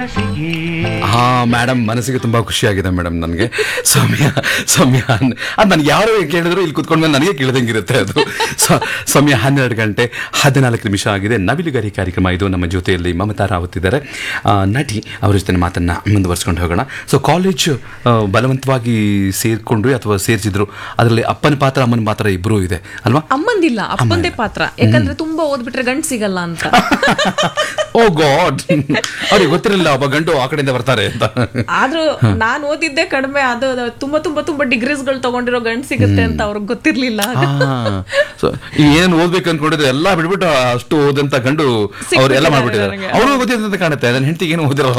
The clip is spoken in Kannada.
ಹಾ ಮೇಡಮ್ ಮನಸ್ಸಿಗೆ ತುಂಬಾ ಖುಷಿಯಾಗಿದೆ ಮೇಡಮ್ ನನಗೆ ಸೌಮ್ಯ ಸೌಮ್ಯ ಹನ್- ಅದು ನನಗೆ ಯಾರು ಕೇಳಿದ್ರು ಇಲ್ಲಿ ಕುತ್ಕೊಂಡ್ಮೇಲೆ ನನಗೆ ಕೇಳ್ದಂಗಿರುತ್ತೆ ಅದು ಸ- ಸೌಮ್ಯ ಹನ್ನೆರಡು ಗಂಟೆ ಹದಿನಾಲ್ಕು ನಿಮಿಷ ಆಗಿದೆ ನವಿಲುಗರಿ ಕಾರ್ಯಕ್ರಮ ಇದು ನಮ್ಮ ಜೊತೆಯಲ್ಲಿ ಮಮತಾ ರಾವತ್ ಇದ್ದಾರೆ ಆ, ನಟಿ ಅವರ ಜೊತೆ ಮಾತನ್ನ ಮುಂದುವರ್ಸ್ಕೊಂಡು ಹೋಗೋಣ ಸೊ ಕಾಲೇಜ್ ಬಲವಂತವಾಗಿ ಸೇರ್ಕೊಂಡ್ರು ಅಥವಾ ಸೇರಿಸಿದ್ರು ಅದರಲ್ಲಿ ಅಪ್ಪನ ಪಾತ್ರ ಅಮ್ಮನ ಪಾತ್ರ ಇಬ್ಬರೂ ಇದೆ ಅಲ್ವಾ ಅಮ್ಮಂದಿಲ್ಲ ಅಪ್ಪಂದೇ ಪಾತ್ರ ಯಾಕಂದ್ರೆ ತುಂಬಾ ಓದ್ಬಿಟ್ರೆ ಗಂಡ್ ಸಿಗಲ್ಲ ಅಂತ ಓ ಗಾಡ್ ಅವ್ರಿಗೆ ಗೊತ್ತಿರಲಿಲ್ಲ ಒಬ್ಬ ಗಂಡು ಆ ಕಡೆಯಿಂದ ಬರ್ತಾರೆ ಅಂತ ಆದ್ರೂ ನಾನ್ ಓದಿದ್ದೆ ಕಡಿಮೆ ಅದು ಅದು ತುಂಬಾ ತುಂಬಾ ತುಂಬಾ ಡಿಗ್ರೀಸ್ ಗಳು ತಗೊಂಡಿರೋ ಗಂಡ್ ಸಿಗುತ್ತೆ ಅಂತ ಅವ್ರಿಗೆ ಗೊತ್ತಿರ್ಲಿಲ್ಲ ಸೊ ಏನ್ ಓದ್ಬೇಕು ಅನ್ಕೊಂಡಿದ್ರೆ ಎಲ್ಲ ಬಿಟ್ಬಿಟ್ಟು ಅಷ್ಟು ಓದಂತ ಗಂಡು ಅವ್ರೆಲ್ಲ ಸಿಕ್ಬಿಟ್ಟಿದ್ದಾರೆ ಮಾಡ್ಬಿಟ್ಟಿದ್ದಾರೆ ನನಗೆ. ಅವರು ಗೊತ್ತಿದ್ದಂತ ಕಾಣುತ್ತೆ ನನ್ನ ಹೆಂಡತಿಗೆ ಏನು ಓದಿರೋ